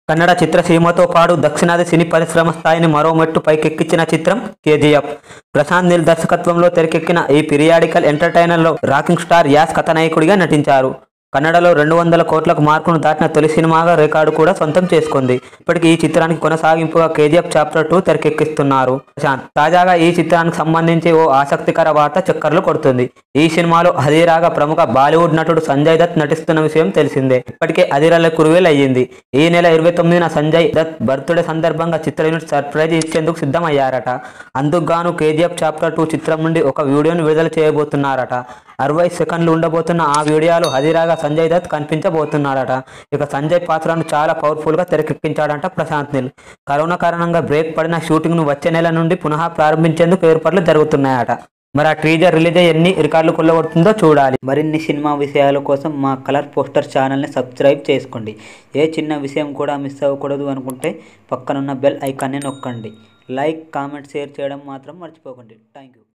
కన్నడ చిత్రసీమతో పాటు దక్షిణాది సినీ పరిశ్రమ స్థాయిని మరో మెట్టు పైకెక్కించిన చిత్రం కేజీఎఫ్ ప్రశాంత్ నీల్ దర్శకత్వంలో తెరకెక్కిన ఈ పిరియాడికల్ ఎంటర్టైనర్లో రాకింగ్ స్టార్ యాస్ కథనాయకుడిగా నటించారు కన్నడలో రెండు వందల కోట్లకు మార్కును దాటిన తొలి సినిమాగా రికార్డు కూడా సొంతం చేసుకుంది ఇప్పటికి ఈ చిత్రానికి కొనసాగింపుగా కేజీఎఫ్ చాప్టర్ టూ తెరకెక్కిస్తున్నారు ప్రశాంత్ తాజాగా ఈ చిత్రానికి సంబంధించి ఓ ఆసక్తికర వార్త చక్కర్లు కొడుతుంది ఈ సినిమాలో హదీరాగా ప్రముఖ బాలీవుడ్ నటుడు సంజయ్ దత్ నటిస్తున్న విషయం తెలిసిందే ఇప్పటికే హదీరాల కురువేలు అయ్యింది ఈ నెల ఇరవై తొమ్మిదిన సంజయ్ దత్ బర్త్డే సందర్భంగా చిత్ర యూనిట్ సర్ప్రైజ్ ఇచ్చేందుకు సిద్ధమయ్యారట అందుకు గాను కేజీఎఫ్ చాప్టర్ టూ చిత్రం నుండి ఒక వీడియోను విడుదల చేయబోతున్నారట అరవై సెకండ్లు ఉండబోతున్న ఆ వీడియోలో హదీరాగా సంజయ్ దత్ కనిపించబోతున్నాడట ఇక సంజయ్ పాత్రను చాలా పవర్ఫుల్ గా తెరకెక్కించాడంట ప్రశాంత్ నీల్ కరోనా కారణంగా బ్రేక్ పడిన షూటింగ్ ను వచ్చే నెల నుండి పునః ప్రారంభించేందుకు ఏర్పాట్లు జరుగుతున్నాయట మరి ఆ టీజర్ రిలీజ్ అయ్యి ఎన్ని రికార్డులు కొల్లగొడుతుందో చూడాలి మరిన్ని సినిమా విషయాల కోసం మా కలర్ పోస్టర్ ఛానల్ని సబ్స్క్రైబ్ చేసుకోండి ఏ చిన్న విషయం కూడా మిస్ అవ్వకూడదు అనుకుంటే పక్కనున్న బెల్ ఐకాన్ని నొక్కండి లైక్ కామెంట్ షేర్ చేయడం మాత్రం మర్చిపోకండి థ్యాంక్ యూ